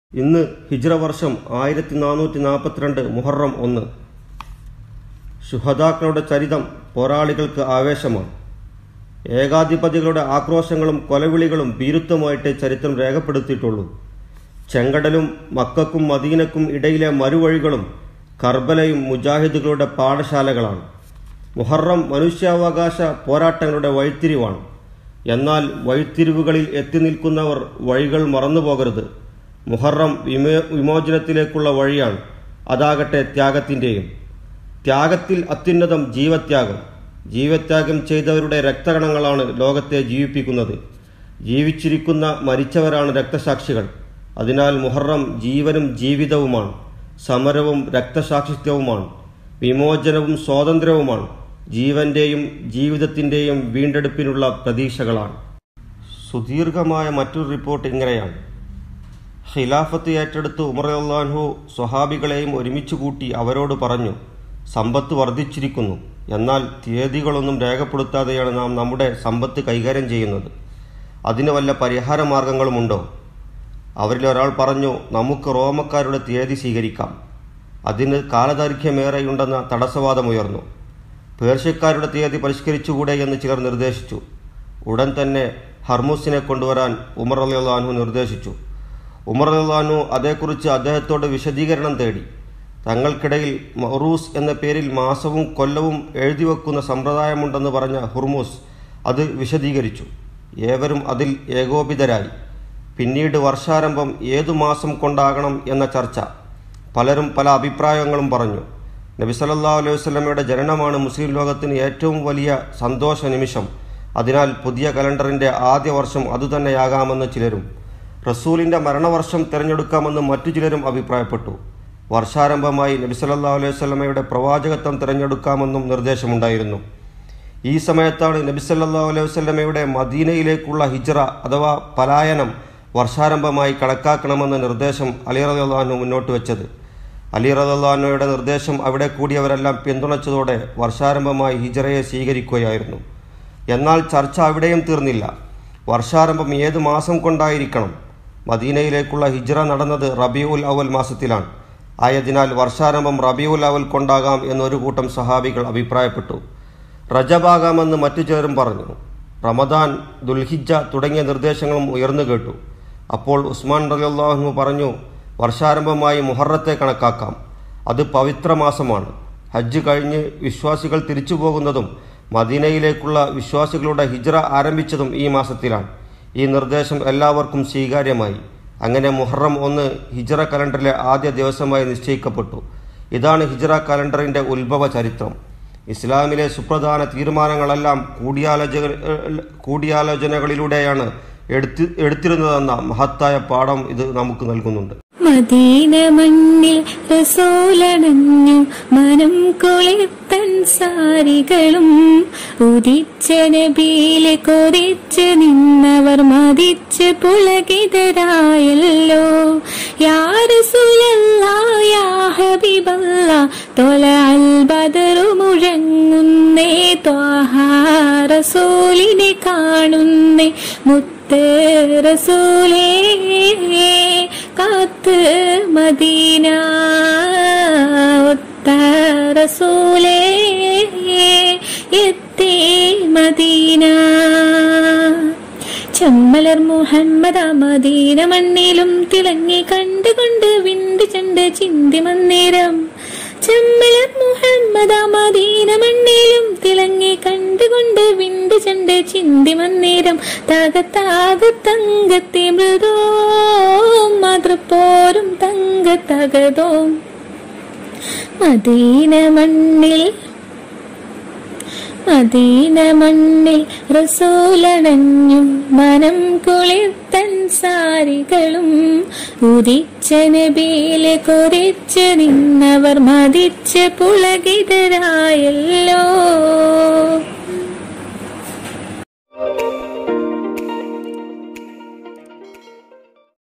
ഇന്ന് ഹിജ്ര വർഷം ആയിരത്തി നാനൂറ്റി നാൽപ്പത്തിരണ്ട് മുഹറം ഒന്ന് ശുഹദാക്കളുടെ ചരിതം പോരാളികൾക്ക് ആവേശമാണ് ഏകാധിപതികളുടെ ആക്രോശങ്ങളും കൊലവിളികളും ഭീരുത്വമായിട്ട് ചരിത്രം രേഖപ്പെടുത്തിയിട്ടുള്ളൂ ചെങ്കടലും മക്കക്കും മദീനക്കും ഇടയിലെ മറുവഴികളും കർബലയും മുജാഹിദുകളുടെ പാഠശാലകളാണ് മുഹറം മനുഷ്യാവകാശ പോരാട്ടങ്ങളുടെ വഴിത്തിരിവാണ് എന്നാൽ വഴിത്തിരിവുകളിൽ എത്തി നിൽക്കുന്നവർ വഴികൾ മറന്നുപോകരുത് മുഹറം വിമോ വിമോചനത്തിലേക്കുള്ള വഴിയാണ് അതാകട്ടെ ത്യാഗത്തിൻ്റെയും ത്യാഗത്തിൽ അത്യുന്നതം ജീവത്യാഗം ജീവത്യാഗം ചെയ്തവരുടെ രക്തകണങ്ങളാണ് ലോകത്തെ ജീവിപ്പിക്കുന്നത് ജീവിച്ചിരിക്കുന്ന മരിച്ചവരാണ് രക്തസാക്ഷികൾ അതിനാൽ മുഹറം ജീവനും ജീവിതവുമാണ് സമരവും രക്തസാക്ഷിത്വവുമാണ് വിമോചനവും സ്വാതന്ത്ര്യവുമാണ് ജീവന്റെയും ജീവിതത്തിന്റെയും വീണ്ടെടുപ്പിനുള്ള പ്രതീക്ഷകളാണ് സുദീർഘമായ മറ്റൊരു റിപ്പോർട്ട് ഇങ്ങനെയാണ് ഖിലാഫത്ത് ഏറ്റെടുത്ത് ഉമർ അള്ളാൻഹു സ്വഹാബികളെയും ഒരുമിച്ച് കൂട്ടി അവരോട് പറഞ്ഞു സമ്പത്ത് വർദ്ധിച്ചിരിക്കുന്നു എന്നാൽ തീയതികളൊന്നും രേഖപ്പെടുത്താതെയാണ് നാം നമ്മുടെ സമ്പത്ത് കൈകാര്യം ചെയ്യുന്നത് അതിന് വല്ല പരിഹാര മാർഗങ്ങളുമുണ്ടോ അവരിൽ ഒരാൾ പറഞ്ഞു നമുക്ക് റോമക്കാരുടെ തീയതി സ്വീകരിക്കാം അതിന് കാലദൈർഘ്യമേറെയുണ്ടെന്ന തടസ്സവാദമുയർന്നു പേർഷ്യക്കാരുടെ തീയതി പരിഷ്കരിച്ചുകൂടെ എന്ന് ചിലർ നിർദ്ദേശിച്ചു ഉടൻ തന്നെ ഹർമൂസിനെ കൊണ്ടുവരാൻ ഉമർ അലിയാൻഹു നിർദ്ദേശിച്ചു ഉമർ അലിയാൻഹു അതേക്കുറിച്ച് അദ്ദേഹത്തോട് വിശദീകരണം തേടി തങ്ങൾക്കിടയിൽ മറൂസ് എന്ന പേരിൽ മാസവും കൊല്ലവും എഴുതി വെക്കുന്ന സമ്പ്രദായമുണ്ടെന്ന് പറഞ്ഞ ഹുർമൂസ് അത് വിശദീകരിച്ചു ഏവരും അതിൽ ഏകോപിതരായി പിന്നീട് വർഷാരംഭം ഏതു മാസം കൊണ്ടാകണം എന്ന ചർച്ച പലരും പല അഭിപ്രായങ്ങളും പറഞ്ഞു നബി സല്ലാ അലൈഹി വസ്ലമയുടെ ജനനമാണ് മുസ്ലിം ലോകത്തിന് ഏറ്റവും വലിയ സന്തോഷ നിമിഷം അതിനാൽ പുതിയ കലണ്ടറിന്റെ ആദ്യ വർഷം അതുതന്നെയാകാമെന്ന് ചിലരും റസൂലിന്റെ മരണവർഷം തിരഞ്ഞെടുക്കാമെന്ന് മറ്റു ചിലരും അഭിപ്രായപ്പെട്ടു വർഷാരംഭമായി നബി സല്ലാ അലൈഹി വസ്ലമയുടെ പ്രവാചകത്വം തിരഞ്ഞെടുക്കാമെന്നും നിർദ്ദേശമുണ്ടായിരുന്നു ഈ സമയത്താണ് നബി സല്ലാ അലൈഹി വസ്ലമയുടെ മദീനയിലേക്കുള്ള ഹിജ്റ അഥവാ പലായനം വർഷാരംഭമായി കണക്കാക്കണമെന്ന നിർദ്ദേശം അലി റദാഹു മുന്നോട്ട് വെച്ചത് അലി റദാഹുയുടെ നിർദ്ദേശം അവിടെ കൂടിയവരെല്ലാം പിന്തുണച്ചതോടെ വർഷാരംഭമായി ഹിജറയെ സ്വീകരിക്കുകയായിരുന്നു എന്നാൽ ചർച്ച അവിടെയും തീർന്നില്ല വർഷാരംഭം ഏത് മാസം കൊണ്ടായിരിക്കണം മദീനയിലേക്കുള്ള ഹിജ്റ നടന്നത് റബിയുൽ അവൽ മാസത്തിലാണ് ആയതിനാൽ വർഷാരംഭം റബിയുൽ അവൽ കൊണ്ടാകാം എന്നൊരു കൂട്ടം സഹാബികൾ അഭിപ്രായപ്പെട്ടു റജബാകാമെന്ന് മറ്റു ചിലരും പറഞ്ഞു റമദാൻ ദുൽഹിജ തുടങ്ങിയ നിർദ്ദേശങ്ങളും ഉയർന്നു കേട്ടു അപ്പോൾ ഉസ്മാൻ റലിയല്ലാഹു പറഞ്ഞു വർഷാരംഭമായി മുഹറത്തെ കണക്കാക്കാം അത് പവിത്ര മാസമാണ് ഹജ്ജ് കഴിഞ്ഞ് വിശ്വാസികൾ തിരിച്ചു പോകുന്നതും മദീനയിലേക്കുള്ള വിശ്വാസികളുടെ ഹിജ്റ ആരംഭിച്ചതും ഈ മാസത്തിലാണ് ഈ നിർദ്ദേശം എല്ലാവർക്കും സ്വീകാര്യമായി അങ്ങനെ മുഹറം ഒന്ന് ഹിജ്റ കലണ്ടറിലെ ആദ്യ ദിവസമായി നിശ്ചയിക്കപ്പെട്ടു ഇതാണ് ഹിജ്റ കലണ്ടറിന്റെ ഉത്ഭവ ചരിത്രം ഇസ്ലാമിലെ സുപ്രധാന തീരുമാനങ്ങളെല്ലാം കൂടിയാലോചന കൂടിയാലോചനകളിലൂടെയാണ് എടുത്തി എടുത്തിരുന്നതെന്ന മഹത്തായ പാഠം ഇത് നമുക്ക് നൽകുന്നുണ്ട് മദീന മണ്ണിൽ റസൂലണഞ്ഞു മനം കുളിർത്തൻ സാരികളും ഉദിച്ച നബീലെ കൊതിച്ച് നിന്നവർ മതിച്ച് പുളകിതരായല്ലോ യാ ഹബീബല്ല തൊല അൽ ബദറു മുഴങ്ങുന്നേ ത്വാഹ റസൂലിനെ കാണുന്നേ മുത്ത് റസൂലേ കാത്ത് മദീന ഒത്ത റസൂലേ എത്തി മദീന ചമ്മലർ മുഹമ്മദ് മദീന മണ്ണിലും തിളങ്ങി കണ്ടുകൊണ്ട് വിണ്ട് ചണ്ട് ചിന്തി മന്നേരം ചെമ്മലർ മുഹമ്മദ് മദീന മണ്ണിലും തിളങ്ങി കണ്ടുകൊണ്ട് വിണ്ട് ചണ്ട് ചിന്തി മന്നേരം തകത്താകത്തങ്കത്തെ മൃദോ മാതൃപ്പോരും തങ്കത്തകതോ മദീന മണ്ണിൽ മദീന മണ്ണിൽ റസൂലണഞ്ഞു മനം കുളിർത്തൻ സാരികളും ഉദിച്ച നബിയിലെ കുറിച്ച് നിന്നവർ മതിച്ച് പുളകിതരായല്ലോ